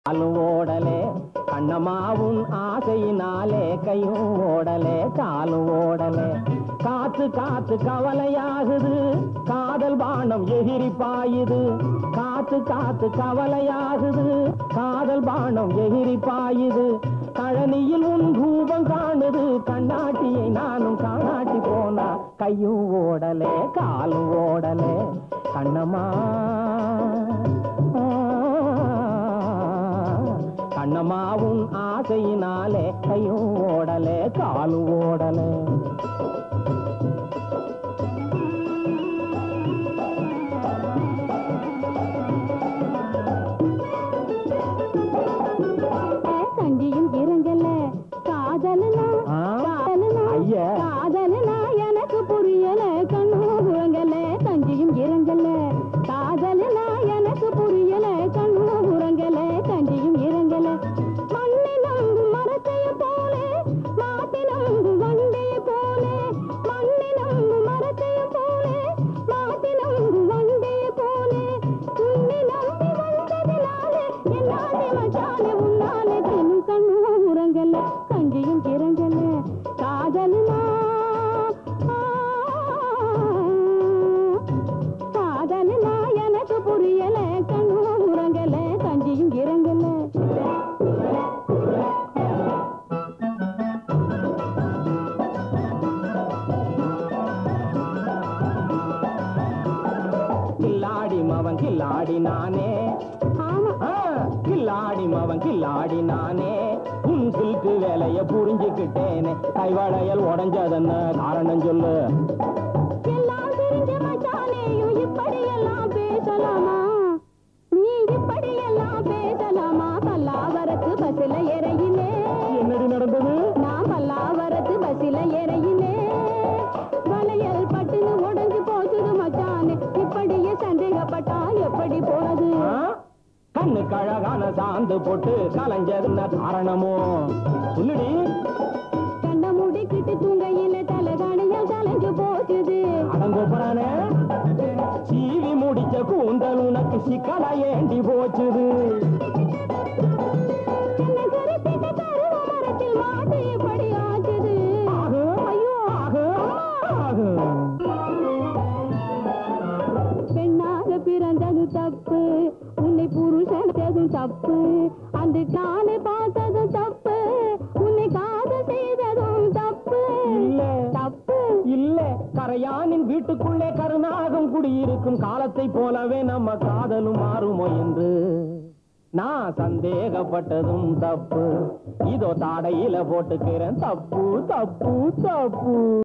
காலும் ஓடலே கண்ணம்மாவும் ஆசையினாலே கையும் ஓடலே காலும் ஓடலே காத்து காத்து கவலையாகுது காதல் பானம் எகிரி பாயுது காத்து காத்து கவலையாகுது காதல் பானம் எகிரி பாயுது கழனியில் உன் ரூபம் காணுது கண்ணாட்டியை நானும் காணாட்டி போனா கையும் ஓடலே காலும் ஓடலே கண்ணம்மா கண்ணம்மாவும் ஆசையினாலே கையும் ஓடலே காலும் ஓடலே கஞ்சியும் இறங்கல காதலனா ஆ? காதலனா ஐயா. காதலனா எனக்கு புரியல கண்ணு உறங்கல கஞ்சியும் இறங்கல காதலனா எனக்கு புரியல கண்ணு உறங்கல கஞ்சியும் இறங்கல மண்ணை நம்பு மரத்தைய போல மாட்டி நம்பு வண்டைய போல மண்ணை நம்பு மரத்தைய போல மாட்டி நம்பு வண்டைய போல உன்னை நம்பி வந்ததினாலே என்னாலே மச்சானே உன்னாலே தினம் கண்ணு உறங்கல கஞ்சியும் இறங்கல காதலுனா காதலுனா எனக்கு புரியல கண்ணு உறங்கல கஞ்சியும் இறங்கல கில்லாடி மவன் கில்லாடி நானே ஆமா ஆ, கில்லாடி மவன் கில்லாடி நானே உன் சில்கு வேலைய புரிஞ்சுக்கிட்டேனே கைவளையல் உடஞ்சதன்னு காரணம் சொல்லு எல்லாம் தெரிஞ்ச மச்சானேயும் இப்படியெல்லாம் பேசலாமா நீ இப்படியெல்லாம் பேசலாமா பல்லாவரத்து பஸ்ல இறையிலே என்னடி நடந்தது நான் பல்லாவரத்து பஸ்ல இறையிலே வளையல் பட்டுன்னு உடைஞ்சு போச்சுது மச்சானே இப்படியே சந்தேகப்பட்டா எப்படி போறது ஆ? கண்ணுக்கு அழகான சாந்து போட்டு கலைஞ்சதுன்னு காரணமோ சொல்லுடி கண்ண முடிக்கிட்டு தூங்கையில தலகாணியால் கலைஞ்சு போச்சுது அடங்கோப்பறானே சீவி முடிச்ச கூந்தல் உனக்கு சிக்கலா ஏண்டி போச்சுது என்ன கருத்திட்ட கருவ மரத்தில் மாட்டு இப்படி ஆச்சுது ஆகு, ஐயோ ஆகு, ஆகு. பெண்ணாக பிறந்தது தப்பு உன்னை புருஷனதும் தப்பு அந்த காலை பார்த்ததும் தப்பு உன்னை காதல் செய்ததும் தப்பு இல்ல. தப்பு இல்ல கரையானின் வீட்டுக்குள்ளே கருணாகம் குடியிருக்கும் காலத்தை போலவே நம்ம காதலும் மாறுமோ என்று நான் சந்தேகப்பட்டதும் தப்பு இதோ தாடையில போட்டுக்கிறேன் தப்பு தப்பு தப்பு